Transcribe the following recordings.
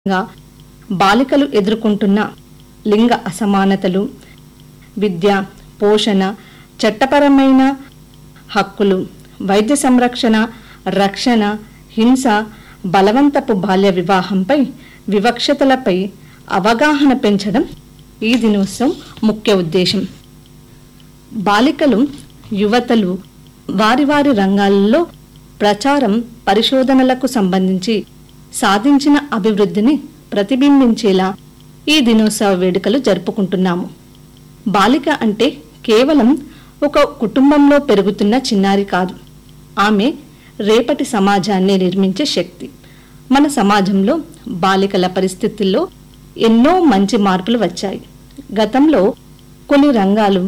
గా బాలికలు ఎదుర్కొంటున్న లింగ అసమానతలు విద్య పోషణ చట్టపరమైన హక్కులు వైద్య సంరక్షణ రక్షణ హింస బలవంతపు బాల్య వివాహంపై వివక్షతలపై అవగాహన పెంచడం ఈ దినోత్సవం ముఖ్య ఉద్దేశం బాలికలు యువతలు వారి వారి రంగాలలో ప్రచారం పరిశోధనలకు సంబంధించి సాధించిన అభివృద్ధిని ప్రతిబింబించేలా ఈ దినోత్సవ వేడుకలు జరుపుకుంటున్నాము బాలిక అంటే కేవలం ఒక కుటుంబంలో పెరుగుతున్న చిన్నారి కాదు ఆమె రేపటి సమాజాన్ని నిర్మించే శక్తి మన సమాజంలో బాలికల పరిస్థితుల్లో ఎన్నో మంచి మార్పులు వచ్చాయి గతంలో కొన్ని రంగాలు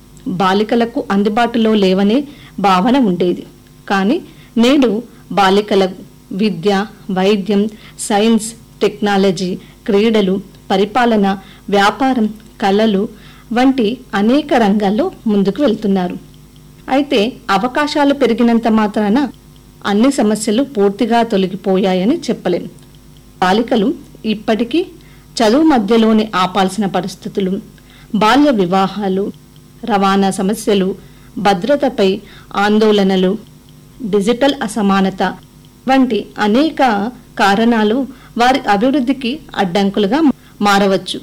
బాలికలకు అందుబాటులో లేవనే భావన ఉండేది కానీ నేడు బాలికల విద్య వైద్యం సైన్స్ టెక్నాలజీ క్రీడలు పరిపాలన వ్యాపారం కళలు వంటి అనేక రంగాల్లో ముందుకు వెళ్తున్నారు అయితే అవకాశాలు పెరిగినంత మాత్రాన అన్ని సమస్యలు పూర్తిగా తొలగిపోయాయని చెప్పలేం బాలికలు ఇప్పటికీ చదువు మధ్యలోనే ఆపాల్సిన పరిస్థితులు బాల్య వివాహాలు రవాణా సమస్యలు భద్రతపై ఆందోళనలు డిజిటల్ అసమానత వంటి అనేక కారణాలు వారి అభివృద్ధికి అడ్డంకులుగా మారవచ్చు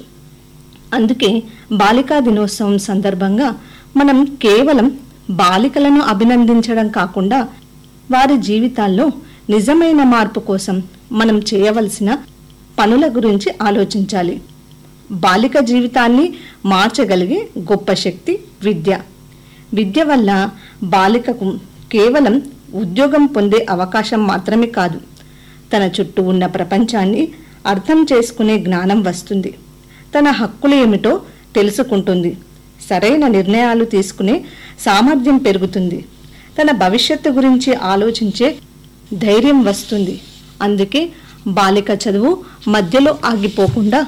అందుకే బాలికా దినోత్సవం సందర్భంగా మనం కేవలం బాలికలను అభినందించడం కాకుండా వారి జీవితాల్లో నిజమైన మార్పు కోసం మనం చేయవలసిన పనుల గురించి ఆలోచించాలి బాలిక జీవితాన్ని మార్చగలిగే గొప్ప శక్తి విద్య విద్య వల్ల బాలికకు కేవలం ఉద్యోగం పొందే అవకాశం మాత్రమే కాదు తన చుట్టూ ఉన్న ప్రపంచాన్ని అర్థం చేసుకునే జ్ఞానం వస్తుంది తన హక్కులు ఏమిటో తెలుసుకుంటుంది సరైన నిర్ణయాలు తీసుకునే సామర్థ్యం పెరుగుతుంది తన భవిష్యత్తు గురించి ఆలోచించే ధైర్యం వస్తుంది అందుకే బాలిక చదువు మధ్యలో ఆగిపోకుండా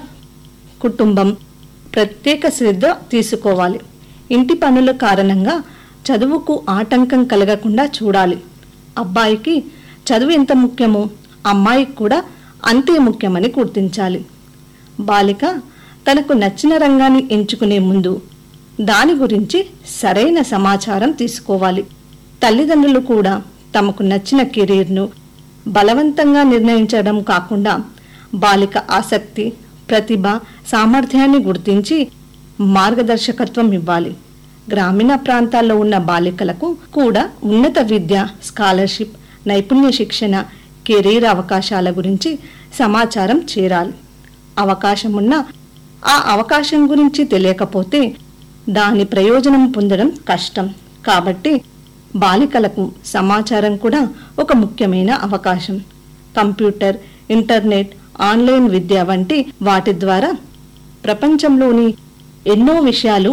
కుటుంబం ప్రత్యేక శ్రద్ధ తీసుకోవాలి ఇంటి పనుల కారణంగా చదువుకు ఆటంకం కలగకుండా చూడాలి అబ్బాయికి చదువు ఎంత ముఖ్యమో అమ్మాయికి కూడా అంతే ముఖ్యమని గుర్తించాలి బాలిక తనకు నచ్చిన రంగాన్ని ఎంచుకునే ముందు దాని గురించి సరైన సమాచారం తీసుకోవాలి తల్లిదండ్రులు కూడా తమకు నచ్చిన కెరీర్ను బలవంతంగా నిర్ణయించడం కాకుండా బాలిక ఆసక్తి ప్రతిభ సామర్థ్యాన్ని గుర్తించి మార్గదర్శకత్వం ఇవ్వాలి గ్రామీణ ప్రాంతాల్లో ఉన్న బాలికలకు కూడా ఉన్నత విద్య స్కాలర్షిప్ నైపుణ్య శిక్షణ కెరీర్ అవకాశాల గురించి సమాచారం చేరాలి అవకాశం ఉన్న ఆ అవకాశం గురించి తెలియకపోతే దాని ప్రయోజనం పొందడం కష్టం కాబట్టి బాలికలకు సమాచారం కూడా ఒక ముఖ్యమైన అవకాశం కంప్యూటర్ ఇంటర్నెట్ ఆన్లైన్ విద్య వంటి వాటి ద్వారా ప్రపంచంలోని ఎన్నో విషయాలు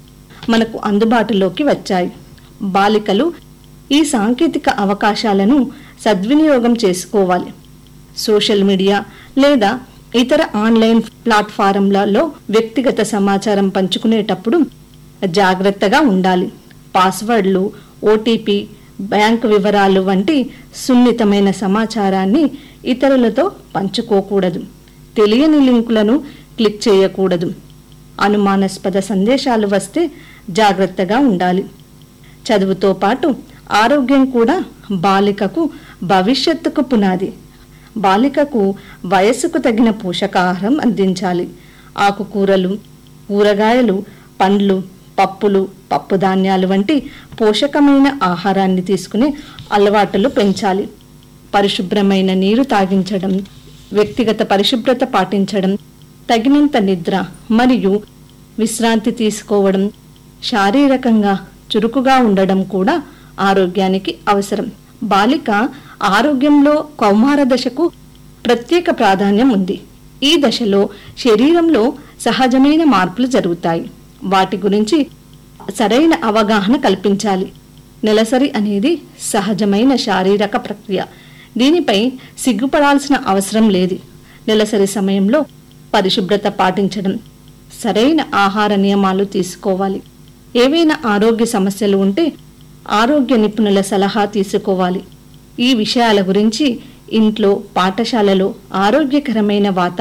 మనకు అందుబాటులోకి వచ్చాయి బాలికలు ఈ సాంకేతిక అవకాశాలను సద్వినియోగం చేసుకోవాలి సోషల్ మీడియా లేదా ఇతర ఆన్లైన్ ప్లాట్ఫారంలలో వ్యక్తిగత సమాచారం పంచుకునేటప్పుడు జాగ్రత్తగా ఉండాలి పాస్వర్డ్లు ఓటీపీ బ్యాంక్ వివరాలు వంటి సున్నితమైన సమాచారాన్ని ఇతరులతో పంచుకోకూడదు తెలియని లింకులను క్లిక్ చేయకూడదు అనుమానాస్పద సందేశాలు వస్తే జాగ్రత్తగా ఉండాలి చదువుతో పాటు ఆరోగ్యం కూడా బాలికకు భవిష్యత్తుకు పునాది బాలికకు వయస్సుకు తగిన పోషకాహారం అందించాలి ఆకుకూరలు కూరగాయలు పండ్లు పప్పులు పప్పు ధాన్యాలు వంటి పోషకమైన ఆహారాన్ని తీసుకునే అలవాటులు పెంచాలి పరిశుభ్రమైన నీరు తాగించడం వ్యక్తిగత పరిశుభ్రత పాటించడం తగినంత నిద్ర మరియు విశ్రాంతి తీసుకోవడం శారీరకంగా చురుకుగా ఉండడం కూడా ఆరోగ్యానికి అవసరం బాలిక ఆరోగ్యంలో కౌమార దశకు ప్రత్యేక ప్రాధాన్యం ఉంది ఈ దశలో శరీరంలో సహజమైన మార్పులు జరుగుతాయి వాటి గురించి సరైన అవగాహన కల్పించాలి నెలసరి అనేది సహజమైన శారీరక ప్రక్రియ దీనిపై సిగ్గుపడాల్సిన అవసరం లేదు నెలసరి సమయంలో పరిశుభ్రత పాటించడం సరైన ఆహార నియమాలు తీసుకోవాలి ఏవైనా ఆరోగ్య సమస్యలు ఉంటే ఆరోగ్య నిపుణుల సలహా తీసుకోవాలి ఈ విషయాల గురించి ఇంట్లో పాఠశాలలో ఆరోగ్యకరమైన వాతావరణం